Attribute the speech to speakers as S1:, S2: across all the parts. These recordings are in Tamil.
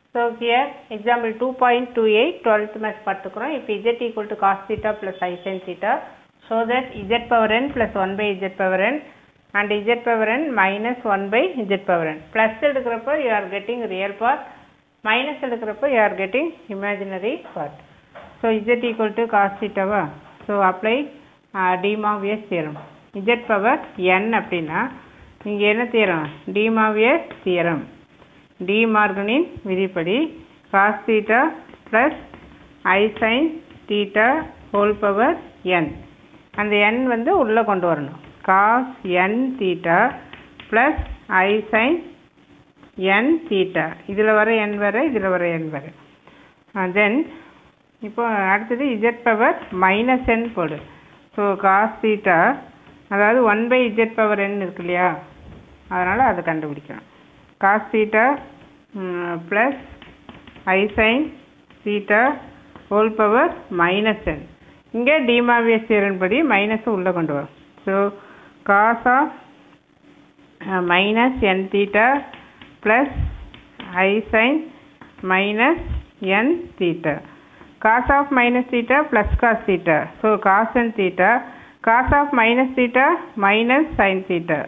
S1: So here example 2.28 12th math பார்த்துக்கிறோம் if z equal to cos theta plus i sin theta so that z power n plus 1 by z power n and z power n minus 1 by z power n plus எடுக்கிறப்போ you are getting real part minus எடுக்கிறப்போ you are getting imaginary part so z equal to cos theta வா so apply uh, de Moivre's theorem z power n அப்படின்னா இங்க என்ன theorem de Moivre's theorem de மார்கனின் விதிப்படி cos theta plus i sine theta whole power n அந்த என் வந்து உள்ளே கொண்டு வரணும் cos n theta plus i sine n theta இதில் வர என் வர இதில் வர என் வர தென் இப்போ அடுத்தது இஜெட் பவர் மைனஸ் என் போடு ஸோ காஸ் தீட்டா அதாவது one by z power n இருக்கு இல்லையா அதனால் அதை கண்டுபிடிக்கணும் cos theta mm, plus i sin theta whole power minus n இங்கே டிமாவியஸ் தியரன் படி மைனஸ் உள்ளே கொண்டு வரும் so cos of minus n theta plus i sine minus n theta cos of minus theta plus cos theta so cos n theta cos of minus theta minus sine theta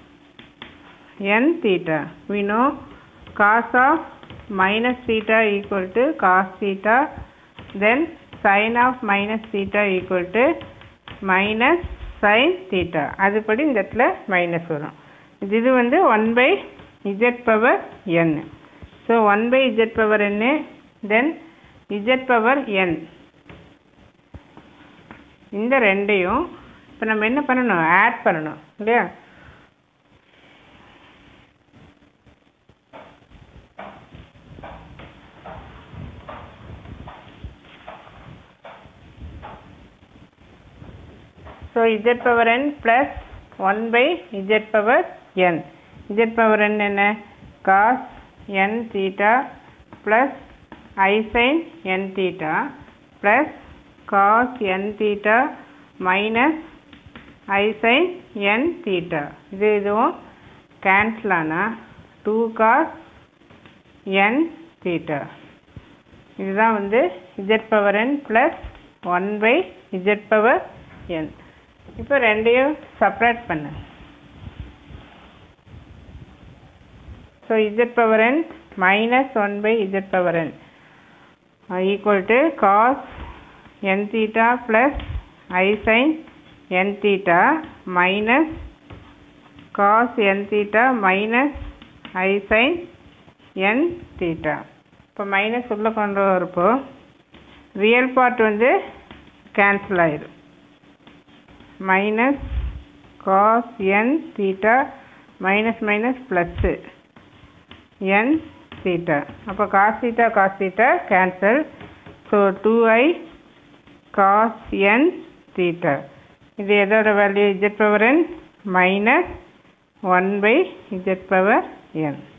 S1: n theta. We know cos of minus theta equal to cos theta then sin of minus theta equal to minus sin theta. அதுபடி இந்த இடத்துல மைனஸ் வரும் இது இது வந்து one by z power n so one by z power n then z power n இந்த ரெண்டையும் இப்போ நம்ம என்ன பண்ணணும் ஆட் பண்ணணும் இல்லையா So z power n plus 1 by z power n. z power n என்ன cos n theta plus i sin n theta plus cos n theta minus i sin n theta. இது இதுவும் கேன்சல் ஆனால் டூ காஸ் n theta. இதுதான் வந்து z power n plus 1 by z power n. இப்போ ரெண்டையும் செப்பரேட் பண்ணு so z power n minus one by z power n equal to cos n theta plus i sine n theta minus cos n theta minus i sine n theta இப்போ மைனஸ் உள்ளே கொண்டு வரப்போ ரியல் பார்ட் வந்து கேன்சல் ஆயிடும் minus cos n theta minus minus plus n theta அப்போ cos theta cos theta cancel so two i cos n theta இது எதோட value z power n minus one by z power N